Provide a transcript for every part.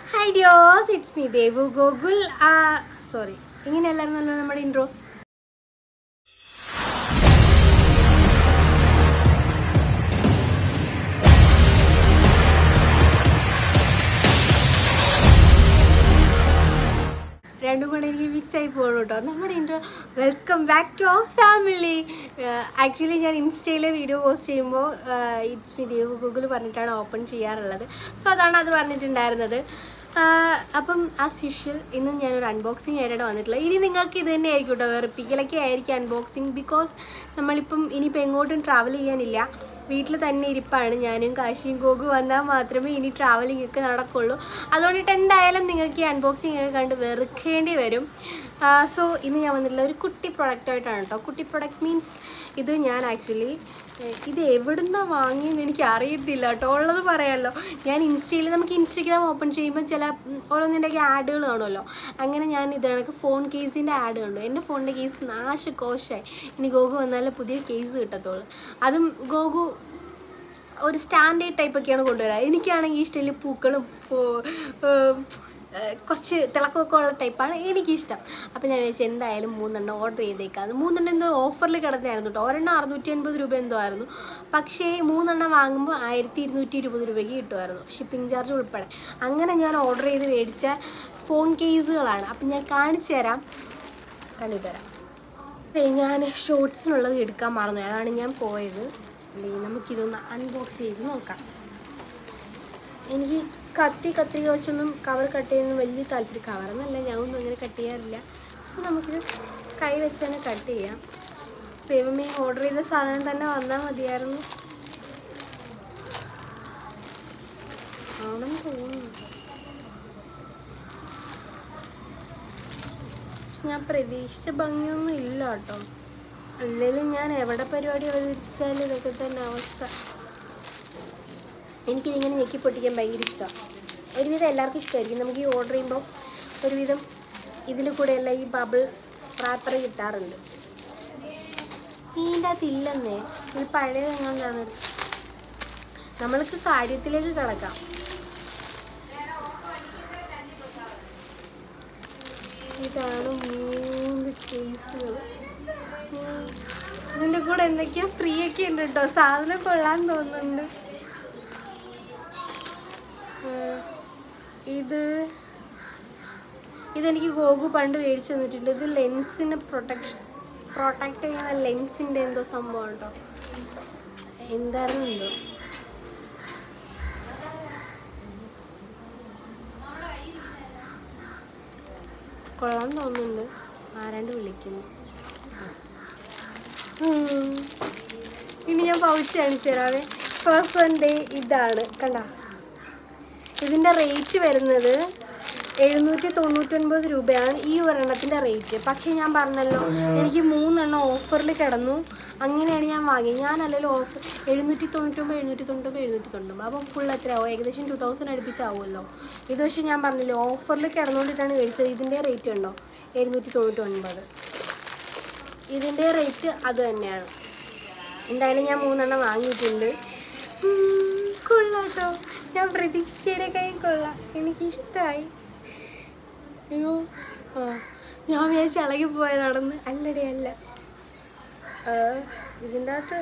Hi dears it's me Devu Gokul sorry ഇങ്ങനെയല്ലായിരുന്നല്ലോ നമ്മുടെ intro രണ്ടും കൂടെ എനിക്ക് മിക്സ് ആയി പോകുള്ളൂ കേട്ടോ നമ്മുടെ intro welcome back to our family actually ഞാൻ ഇൻസ്റ്റയിൽ വീഡിയോ പോസ്റ്റ് ചെയ്യുമ്പോൾ ഇറ്റ്സ് മി ദേവ് ഗൂഗിൾ പറഞ്ഞിട്ടാണ് ഓപ്പൺ ചെയ്യാറുള്ളത് സോ അതാണ് അത് പറഞ്ഞിട്ടുണ്ടായിരുന്നത് ആഹ് അപ്പം ആസ് യൂഷ്വൽ ഇന്നും ഞാനൊരു അൺബോക്സിങ് ആയിട്ടാണ് വന്നിട്ടുള്ളത് ഇനി നിങ്ങൾക്ക് ഇത് തന്നെ ആയിരിക്കും കേട്ടോ വെറുപ്പിക്കലൊക്കെ ആയിരിക്കും അൺബോക്സിങ് ബിക്കോസ് നമ്മളിപ്പം ഇനിയിപ്പോൾ എങ്ങോട്ടും ട്രാവൽ ചെയ്യാനില്ല വീട്ടിൽ തന്നെ ഇരിപ്പാണ് ഞാനും കാശിയും ഗോഗു വന്നാൽ മാത്രമേ ഇനി ട്രാവലിംഗ് ഒക്കെ നടക്കുള്ളൂ അതുകൊണ്ടിട്ട് എന്തായാലും നിങ്ങൾക്ക് ഈ അൺബോക്സിംഗ് ഒക്കെ കണ്ട് വെറുക്കേണ്ടി വരും സോ ഇന്ന് ഞാൻ വന്നിട്ടുള്ള ഒരു കുട്ടി പ്രൊഡക്റ്റായിട്ടാണ് കേട്ടോ കുട്ടി പ്രൊഡക്റ്റ് മീൻസ് ഇത് ഞാൻ ആക്ച്വലി ഇത് എവിടുന്നാണ് വാങ്ങിയെന്ന് എനിക്ക് അറിയത്തില്ല കേട്ടോ ഉള്ളത് പറയാമല്ലോ ഞാൻ ഇൻസ്റ്റയിൽ നമുക്ക് ഇൻസ്റ്റഗ്രാം ഓപ്പൺ ചെയ്യുമ്പോൾ ചില ഉം, ഓരോന്നിൻ്റെയൊക്കെ ആഡുകൾ കാണുമല്ലോ അങ്ങനെ ഞാൻ ഇത് കണക്ക് ഫോൺ കേസിൻ്റെ ആഡ് കണ്ടു എൻ്റെ ഫോണിൻ്റെ കേസ് നാശകോശമായി ഇനി ഗോഗു വന്നാലേ പുതിയ കേസ് കിട്ടത്തുള്ളൂ അതും ഗോഗു ഒരു സ്റ്റാൻഡേർഡ് ടൈപ്പൊക്കെയാണ് കൊണ്ടുവരിക എനിക്കാണെങ്കിൽ ഇഷ്ടമില്ല പൂക്കളും പൂ- ഏം, ഏഹ് കുറച്ച് തിളക്കമൊക്കെ ഉള്ള ടൈപ്പാണ് എനിക്കിഷ്ടം അപ്പോൾ ഞാൻ വിചാരിച്ചു എന്തായാലും മൂന്നെണ്ണം ഓർഡർ ചെയ്തേക്കാം അത് മൂന്നെണ്ണം എന്തോ ഓഫറിൽ കിടന്നായിരുന്നു കേട്ടോ ഒരെണ്ണം അറുന്നൂറ്റി അൻപത് രൂപ എന്തോ ആയിരുന്നു പക്ഷേ മൂന്നെണ്ണം വാങ്ങുമ്പോൾ ആയിരത്തി ഇരുന്നൂറ്റി ഇരുപത് രൂപയ്ക്ക് കിട്ടുമായിരുന്നു ഷിപ്പിംഗ് ചാർജ് ഉൾപ്പെടെ അങ്ങനെ ഞാൻ ഓർഡർ ചെയ്ത് മേടിച്ച ഫോൺ കേസുകളാണ് അപ്പം ഞാൻ കാണിച്ചു തരാം കണ്ടിട്ട് തരാം ഏയ് ഞാൻ ഷോർട്സിനുള്ളത് എടുക്കാൻ മറന്നു അതാണ് ഞാൻ പോയത് അല്ലെങ്കിൽ നമുക്കിതൊന്ന് അൺബോക്സ് ചെയ്ത് നോക്കാം എനിക്ക് കത്തി കത്തിരിക വെച്ചൊന്നും കവർ കട്ട് ചെയ്യുന്ന വലിയ താല്പര്യം കവറെന്നല്ല ഞാൻ ഒന്നും അങ്ങനെ കട്ട് ചെയ്യാറില്ല അപ്പോൾ നമുക്കിത് കൈ വെച്ച് തന്നെ കട്ട് ചെയ്യാം ദൈവമേ ഓർഡർ ചെയ്ത സാധനം തന്നെ വന്നാൽ മതിയായിരുന്നു ആണെന്ന് തോന്നുന്നു ഞാൻ പ്രതീക്ഷിച്ച ഭംഗിയൊന്നും ഇല്ല കേട്ടോ അല്ലെങ്കിലും ഞാൻ എവിടെ പരിപാടി അവതരിച്ചാലും ഇതൊക്കെ തന്നെ അവസ്ഥ എനിക്കിതിങ്ങനെ ഞെക്കി പൊട്ടിക്കാൻ ഭയങ്കര ഇഷ്ടമാണ് ഒരുവിധം എല്ലാവർക്കും ഇഷ്ടമായിരിക്കും നമുക്ക് ഈ ഓർഡർ ചെയ്യുമ്പോൾ ഒരുവിധം ഇതിൻ്റെ കൂടെയല്ല ഈ ബബിൾ റാപ്പർ കിട്ടാറുണ്ട് ഇതിൻ്റെ അകത്ത് ഇല്ലെന്നേ ഇത് പഴയത് എങ്ങനെയാണ് നമ്മൾക്ക് കാര്യത്തിലേക്ക് കിടക്കാം ഇതാണ് മൂന്ന് കേസുകൾ ഇതിൻ്റെ കൂടെ എന്തൊക്കെയോ ഫ്രീ ഒക്കെ ഉണ്ട് കേട്ടോ സാധനം കൊള്ളാൻ തോന്നുന്നുണ്ട് ഉം. ഇത് ഇതെനിക്ക് ഗോഗു പണ്ട് മേടിച്ചു തന്നിട്ടുണ്ട് ഇത് ലെൻസിന് പ്രൊട്ടക്ഷൻ പ്രൊട്ടക്ട് ചെയ്യുന്ന ലെൻസിൻ്റെ എന്തോ സംഭവം കേട്ടോ എന്തായിരുന്നു എന്തോ കൊള്ളാൻ തോന്നുന്നുണ്ട് ആരാണ്ട് വിളിക്കുന്നു ഉം. ഇനി ഞാൻ പൗച്ച് കാണിച്ചു തരാവേ ഫസ്റ്റ് വൺ ഡേ ഇതാണ് കണ്ട ഇതിൻ്റെ റേറ്റ് വരുന്നത് എഴുന്നൂറ്റി തൊണ്ണൂറ്റൊൻപത് രൂപയാണ് ഈ ഒരെണ്ണത്തിൻ്റെ റേറ്റ് പക്ഷേ ഞാൻ പറഞ്ഞല്ലോ എനിക്ക് മൂന്നെണ്ണം ഓഫറിൽ കിടന്നു അങ്ങനെയാണ് ഞാൻ വാങ്ങിയത് ഞാനല്ലല്ലോ ഓഫർ എഴുന്നൂറ്റി തൊണ്ണൂറ്റൊമ്പത് എഴുന്നൂറ്റി തൊണ്ണൂറ്റൊമ്പത് എഴുന്നൂറ്റി തൊണ്ണൂറ്റൊമ്പത് അപ്പോൾ ഫുൾ എത്രയാവും ഏകദേശം ടു തൗസൻഡ് അടുപ്പിച്ചാവുമല്ലോ ഇത് പക്ഷേ ഞാൻ പറഞ്ഞില്ലേ ഓഫറിൽ കിടന്നുകൊണ്ടിട്ടാണ് മേടിച്ചത് ഇതിൻ്റെ റേറ്റ് ഉണ്ടോ എഴുന്നൂറ്റി തൊണ്ണൂറ്റൊൻപത് ഇതിൻ്റെ റേറ്റ് അത് തന്നെയാണ് എന്തായാലും ഞാൻ മൂന്നെണ്ണം വാങ്ങിയിട്ടുണ്ട് ഉം, കൊള്ളാം കേട്ടോ ഞാൻ പ്രതീക്ഷിച്ചതിനേക്കാളും കൊള്ളാം എനിക്കിഷ്ടമായി അയ്യോ ആ ഞാൻ വിചാരിച്ച് ഇളകി പോയതാണെന്ന് അല്ലടി അല്ല ആ, ഇതിൻ്റെ അകത്ത്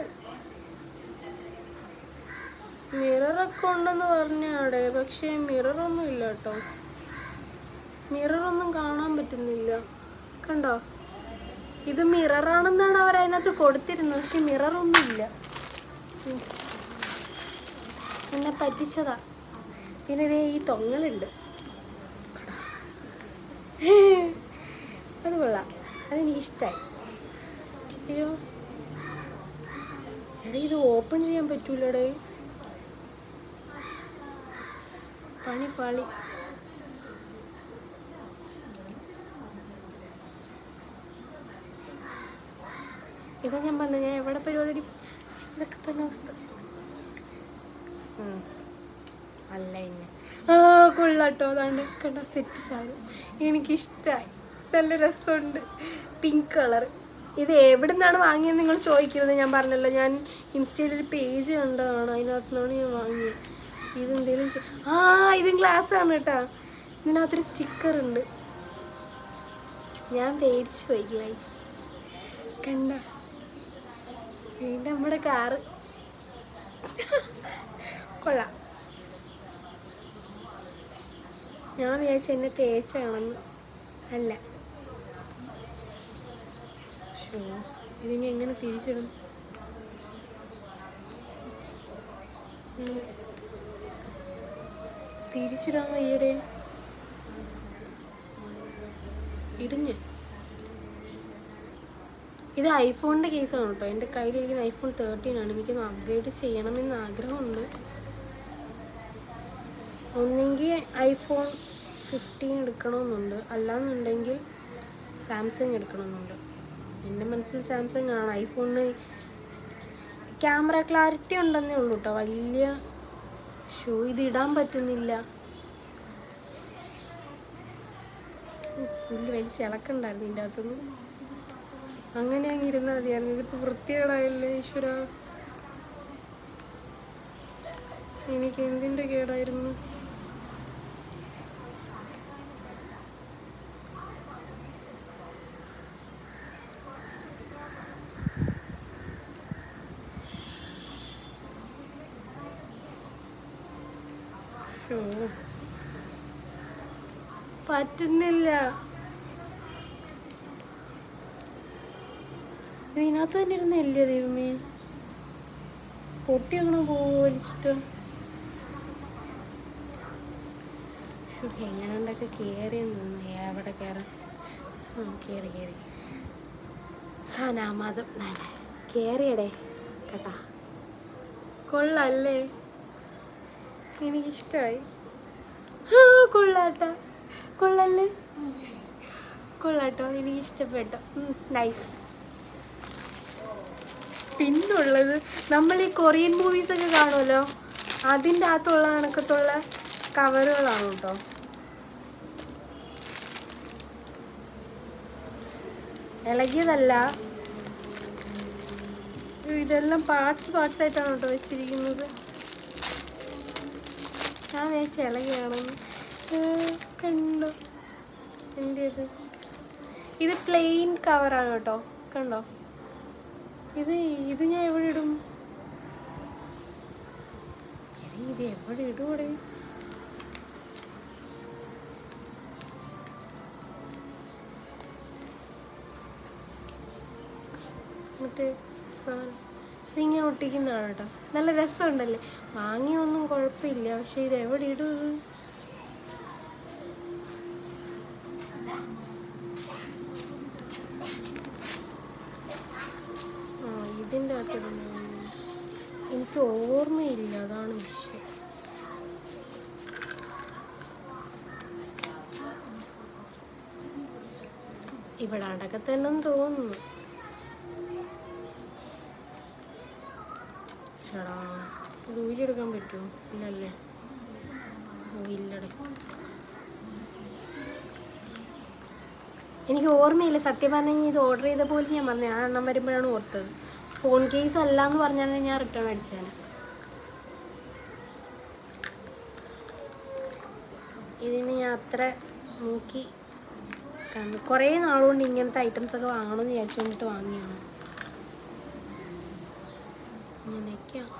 മിററൊക്കെ ഉണ്ടെന്ന് പറഞ്ഞാടെ പക്ഷേ മിററൊന്നും ഇല്ല കേട്ടോ മിററൊന്നും കാണാൻ പറ്റുന്നില്ല കണ്ടോ ഇത് മിററാണെന്നാണ് അവർ അതിനകത്ത് കൊടുത്തിരുന്നത് പക്ഷെ മിററൊന്നും ഇല്ല ഉം. എന്നെ പറ്റിച്ചതാ പിന്നെ ഇതേ ഈ തൊങ്ങലുണ്ട് അത് കൊള്ളാം അതെനിക്കിഷ്ടമായി അയ്യോ എടേ ഇത് ഓപ്പൺ ചെയ്യാൻ പറ്റൂലടേ പണി പാളി ഇതാ ഞാൻ പറഞ്ഞത് ഞാൻ എവിടെ പരിപാടി ഇതൊക്കെ തന്നെ അവസ്ഥ ഉം. അല്ല ഇന്നെ ആ കൊള്ളാട്ടോ അതാണ്ട് കണ്ട സെറ്റ് സാധനം എനിക്കിഷ്ടമായി നല്ല രസമുണ്ട് പിങ്ക് കളർ ഇത് എവിടെ നിന്നാണ് വാങ്ങിയത് നിങ്ങൾ ചോദിക്കുന്നത് ഞാൻ പറഞ്ഞല്ലോ ഞാൻ ഇൻസ്റ്റയിൽ ഒരു പേജ് കണ്ടതാണ് അതിനകത്ത് നിന്നാണ് ഞാൻ വാങ്ങിയത് ഇതെന്തേലും ചെ- ആ ഇതും ഗ്ലാസ് ആണ് കേട്ടോ ഇതിനകത്തൊരു സ്റ്റിക്കർ ഉണ്ട് ഞാൻ പേടിച്ചു പോയി ഗൈസ് കണ്ട വീണ്ടും നമ്മുടെ കാറ് കൊള്ളാം ഞാൻ വിചാരിച്ചു എന്നെ തേച്ചാണെന്ന് അല്ല ഷോ ഇതിനി എങ്ങനെ തിരിച്ചിടും ഉം. തിരിച്ചിടാൻ വയ്യടെ ഇടിഞ്ഞ് ഇത് ഐഫോണിൻ്റെ കേസാണ് കേട്ടോ എൻ്റെ കയ്യിലിരിക്കുന്ന ഐഫോൺ തേർട്ടീൻ ആണ് എനിക്കൊന്ന് അപ്ഗ്രേഡ് ചെയ്യണമെന്ന് ആഗ്രഹമുണ്ട് ഒന്നെങ്കിൽ ഐഫോൺ ഫിഫ്റ്റീൻ എടുക്കണമെന്നുണ്ട് അല്ലാന്നുണ്ടെങ്കിൽ സാംസങ് എടുക്കണമെന്നുണ്ട് എൻ്റെ മനസ്സിൽ സാംസങ് ആണ് ഐഫോണിന് ക്യാമറ ക്ലാരിറ്റി ഉണ്ടെന്നേ ഉള്ളൂ കേട്ടോ വലിയ ഷൂ ഇത് ഇടാൻ പറ്റുന്നില്ല വലിയ വലിയ ചിളക്കുണ്ടായിരുന്നു ഇതിൻ്റെ അകത്തുനിന്ന് അങ്ങനെ അങ്ങ് ഇരുന്നാൽ മതിയായിരുന്നു ഇതിപ്പോൾ വൃത്തികേടായല്ലേ ഈശ്വര എനിക്ക് എന്തിൻ്റെ കേടായിരുന്നു ഷോ പറ്റുന്നില്ല ഇതിനകത്ത് തന്നെ ഇരുന്നല്ലേ ദൈവമേ പൊട്ടി അങ്ങനെ പോലിച്ചിട്ട് എങ്ങനെയുണ്ടൊക്കെ കയറി നിന്ന് എവിടെ കയറാൻ ആ കയറി കയറി സനാമതം നല്ല കയറിയടേ കേട്ടാ കൊള്ളല്ലേ എനിക്കിഷ്ടമായി ആ, കൊള്ളാട്ടോ കൊള്ളല്ലേ കൊള്ളാട്ടോ എനിക്ക് ഇഷ്ടപ്പെട്ടു നൈസ് പിന്നുള്ളത് നമ്മൾ ഈ കൊറിയൻ മൂവീസ് ഒക്കെ കാണുമല്ലോ അതിൻ്റെ അകത്തുള്ള കണക്കത്തുള്ള കവറുകളാണ് കേട്ടോ ഇളകിയതല്ല ഇതെല്ലാം പാർട്സ് പാർട്സ് ആയിട്ടാണ് കേട്ടോ വെച്ചിരിക്കുന്നത് ഞാൻ വിചാരിച്ച ഇളകിയാണെന്ന് ഏ, കണ്ടോ എന്തേത് ഇത് പ്ലെയിൻ കവറാണ് കേട്ടോ കണ്ടോ ഇത് ഇത് ഞാൻ എവിടെ ഇടും എടീ, ഇത് എവിടെ ഇടൂടെ മറ്റേ സാധനം ഇതിങ്ങനെ ഒട്ടിക്കുന്നതാണ് കേട്ടോ നല്ല രസമുണ്ടല്ലേ വാങ്ങിയൊന്നും കുഴപ്പമില്ല പക്ഷെ ഇത് എവിടെ ഇടും ഇത് ആ ഇതിൻ്റെ അകത്തിടുന്നു എനിക്ക് ഓർമ്മയില്ല അതാണ് വിഷയം ഇവിടെ അടക്ക തന്നെ തോന്നുന്നു ചേടാ ഇത് ഊരിയെടുക്കാൻ പറ്റുമോ ഇല്ലല്ലേ ഓ ഇല്ലടേ എനിക്ക് ഓർമ്മയില്ല സത്യം പറഞ്ഞാൽ ഇത് ഓർഡർ ചെയ്ത പോലെ ഞാൻ പറഞ്ഞു ആ എണ്ണം വരുമ്പോഴാണ് ഓർത്തത് ഫോൺ കേസ് അല്ല എന്ന് പറഞ്ഞാൽ ഞാൻ റിട്ടേൺ അടിച്ചേനെ ഇതിന് ഞാൻ അത്ര നോക്കി കണ്ടു കുറേ നാളുകൊണ്ട് ഇങ്ങനത്തെ ഐറ്റംസ് ഒക്കെ വാങ്ങണമെന്ന് വിചാരിച്ചുകൊണ്ടിട്ട് വാങ്ങിയാണ് ഇങ്ങനെയൊക്കെയാണ്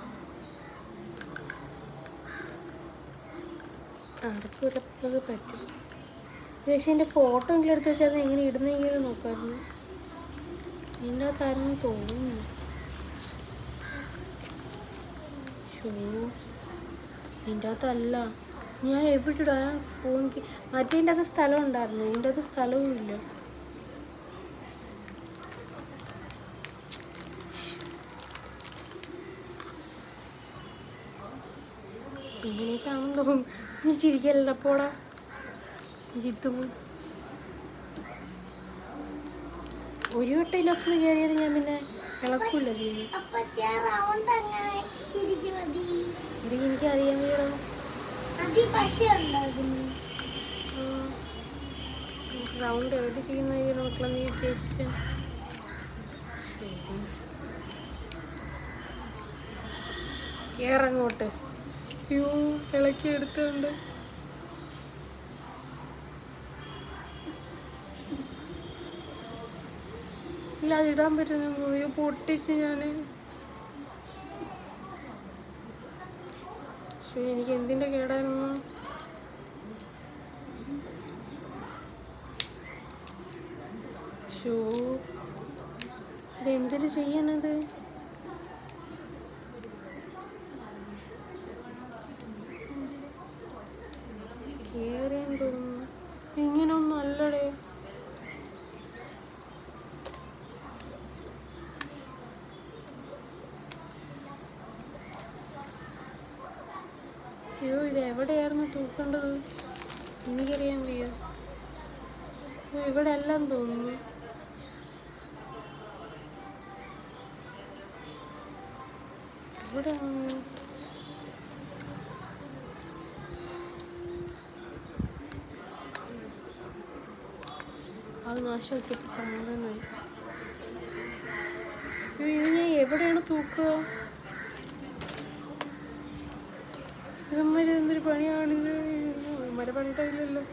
അതൊക്കെ ഉള്ളത് പറ്റും പക്ഷേ എൻ്റെ ഫോട്ടോ എങ്കിലും എടുത്ത് വെച്ചാൽ അത് എങ്ങനെ ഇടുന്നെങ്കിലും നോക്കാമായിരുന്നു ഇതിൻ്റെ അകത്തായിരുന്നു തോന്നുന്നു ഷോ ഇതിൻ്റെ അകത്തല്ല ഞാൻ എവിടെ ഇടാം ഫോൺ മറ്റേൻ്റെ അകത്ത് സ്ഥലം ഉണ്ടായിരുന്നു ഇതിൻ്റെ അകത്ത് സ്ഥലവും ഇല്ല ഇങ്ങനെയൊക്കെയാണെന്ന് തോന്നുന്നു നീ ചിരിക്കല്ല പോടാ ജിത്തും ഒരു വട്ടം ഇതിനകത്ത് കയറിയത് ഞാൻ പിന്നെ ഇളക്കൂല ചെയ്യുന്നു അപ്പച്ചാ റൗണ്ട് അങ്ങനെ ഇരിക്കുന്നത് എടി എനിക്ക് അറിയാൻ വീടോ അതി പശ ഉണ്ടോ ഇതിന് റൗണ്ട് എവിടെ ചെയ്യുന്ന മക്കളെ നീ ഉദ്ദേശിച്ച കേറങ്ങോട്ട് യോ ഇളക്കി എടുത്തുണ്ട് ഇല്ല അത് ഇടാൻ പറ്റുന്ന അയ്യോ പൊട്ടിച്ച് ഞാൻ പക്ഷേ എനിക്ക് എന്തിൻ്റെ കേടായിരുന്നു ഷോ ഇതെന്തിനു ചെയ്യണത് കേറിയെന്ന് തോന്നുന്നു ഇങ്ങനൊന്നും അല്ലടേ അയ്യോ ഇത് എവിടെയായിരുന്നു തൂക്കേണ്ടത് എനിക്കറിയാൻ വയ്യ ഓ, ഇവിടെ എല്ലാം തോന്നുന്നു ഇവിടെ അത് നാശമാക്കിയപ്പോൾ സമാധാനമായി അയ്യോ, ഇത് ഞാൻ എവിടെയാണ് തൂക്കുക ഇതമ്മര് എന്തൊരു പണിയാണിത് മര പണിയില്ലല്ലോ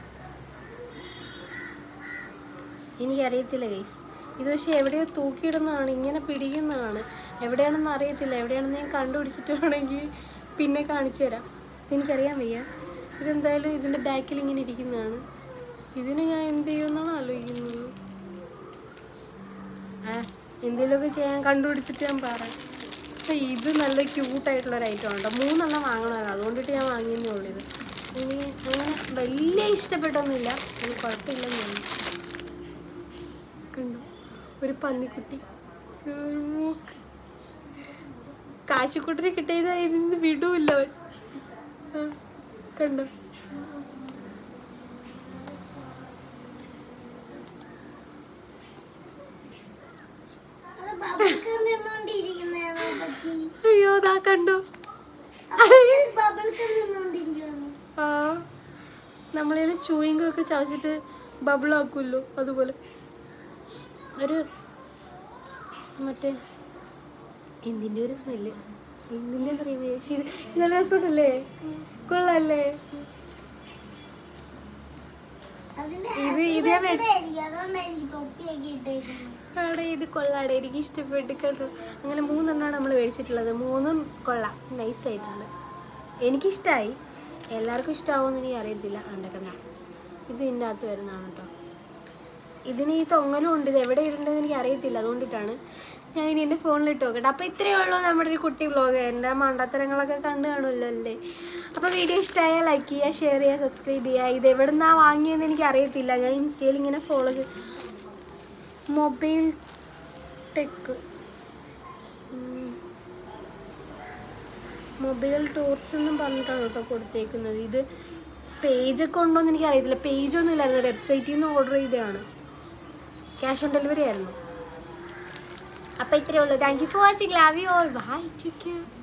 എനിക്കറിയത്തില്ല ഗൈസ് ഇത് പക്ഷെ എവിടെയോ തൂക്കിയിടുന്നതാണ് ഇങ്ങനെ പിടിക്കുന്നതാണ് എവിടെയാണെന്ന് അറിയത്തില്ല എവിടെയാണെന്ന് ഞാൻ കണ്ടുപിടിച്ചിട്ടാണെങ്കിൽ പിന്നെ കാണിച്ചു തരാം എനിക്കറിയാൻ വയ്യ ഇതെന്തായാലും ഇതിൻ്റെ ബാക്കിൽ ഇങ്ങനെ ഇരിക്കുന്നതാണ് ഇതിന് ഞാൻ എന്ത് ചെയ്യുമെന്നാണ് ആലോചിക്കുന്നത് ആ എന്തെങ്കിലുമൊക്കെ ചെയ്യാൻ കണ്ടുപിടിച്ചിട്ട് ഞാൻ പറയാം പക്ഷേ ഇത് നല്ല ക്യൂട്ടായിട്ടുള്ള ഒരു ഐറ്റം ഉണ്ട് മൂന്നെണ്ണം വാങ്ങണമല്ലോ അതുകൊണ്ടിട്ട് ഞാൻ വാങ്ങിയെന്നേ ഉള്ളൂ ഇത് ഇനി അങ്ങനെ വലിയ ഇഷ്ടപ്പെട്ടൊന്നുമില്ല അത് കുഴപ്പമില്ലെന്ന് തോന്നുന്നു കണ്ടു ഒരു പന്നിക്കുട്ടി ഒരു മൂക്ക് കാശിക്കുട്ടിനെ കിട്ടിയത് ഇതിന് വിടൂല്ല അവൻ ആ, കണ്ടോ അത് ബബിൾക്ക് നിന്നോണ്ടിരിക്കുന്നതാണോ പറ്റി അയ്യോ ദാ കണ്ടോ ബബിൾക്ക് നിന്നോണ്ടിരിക്കുന്നു ആ നമ്മളിൽ ചൂയിങ് ഒക്കെ ചവച്ചിട്ട് ബബിളാക്കുമല്ലോ അതുപോലെ ഒരു മറ്റേ എന്തിൻ്റെ ഒരു സ്മെല്ല് എന്തിൻ്റെ അറിയുമോ ശരി നല്ല രസമുണ്ടല്ലേ കൊള്ളാല്ലേ അതിന്റെ ഇത് ഇത് ഞാൻ വെ- ഇതായിരിക്കും. അതുകൊണ്ടാണ് എനിക്ക് തൊപ്പിയൊക്കെ ഇട്ടേക്കുന്നത് ആടെ ഇത് കൊള്ളാടെ എനിക്ക് ഇഷ്ടപ്പെട്ട് കേട്ടോ അങ്ങനെ മൂന്നെണ്ണമാണ് നമ്മൾ മേടിച്ചിട്ടുള്ളത് മൂന്നും കൊള്ളാം നൈസായിട്ടുണ്ട് എനിക്കിഷ്ടമായി എല്ലാവർക്കും ഇഷ്ടമാവുമെന്ന് എനിക്ക് അറിയത്തില്ല കണ്ടക്കണ്ട ഇത് ഇതിൻ്റെ അകത്ത് വരുന്നതാണ് കേട്ടോ ഇതിന് ഈ തൊങ്ങലും ഉണ്ട് ഇത് എവിടെ ഇടേണ്ടതെന്ന് എനിക്ക് അറിയത്തില്ല അതുകൊണ്ടിട്ടാണ് ഞാൻ ഇനി എൻ്റെ ഫോണിൽ ഇട്ട് നോക്കട്ടെ അപ്പോൾ ഇത്രയേ ഉള്ളൂ നമ്മുടെ ഒരു കുട്ടി വ്ളോഗ് എൻ്റെ മണ്ടത്തരങ്ങളൊക്കെ കണ്ടു കാണുമല്ലോ അല്ലേ അപ്പോൾ വീഡിയോ ഇഷ്ടമായാൽ ലൈക്ക് ചെയ്യുക ഷെയർ ചെയ്യുക സബ്സ്ക്രൈബ് ചെയ്യുക ഇത് എവിടെ നിന്നാണ് വാങ്ങിയതെന്ന് എനിക്ക് അറിയത്തില്ല ഞാൻ ഇൻസ്റ്റയിൽ ഇങ്ങനെ ഫോളോ ചെയ്ത് മൊബൈൽ ടെക്ക് മൊബൈൽ ടോർച്ച് എന്നും പറഞ്ഞിട്ടാണ് കേട്ടോ കൊടുത്തേക്കുന്നത് ഇത് പേജൊക്കെ ഉണ്ടോ എന്ന് എനിക്ക് അറിയത്തില്ല പേജൊന്നും ഇല്ലായിരുന്നു വെബ്സൈറ്റിൽ നിന്ന് ഓർഡർ ചെയ്തതാണ് ക്യാഷ് ഓൺ ഡെലിവറി ആയിരുന്നു അപ്പോൾ ഇത്രയേ ഉള്ളൂ thank you for watching love you all bye take care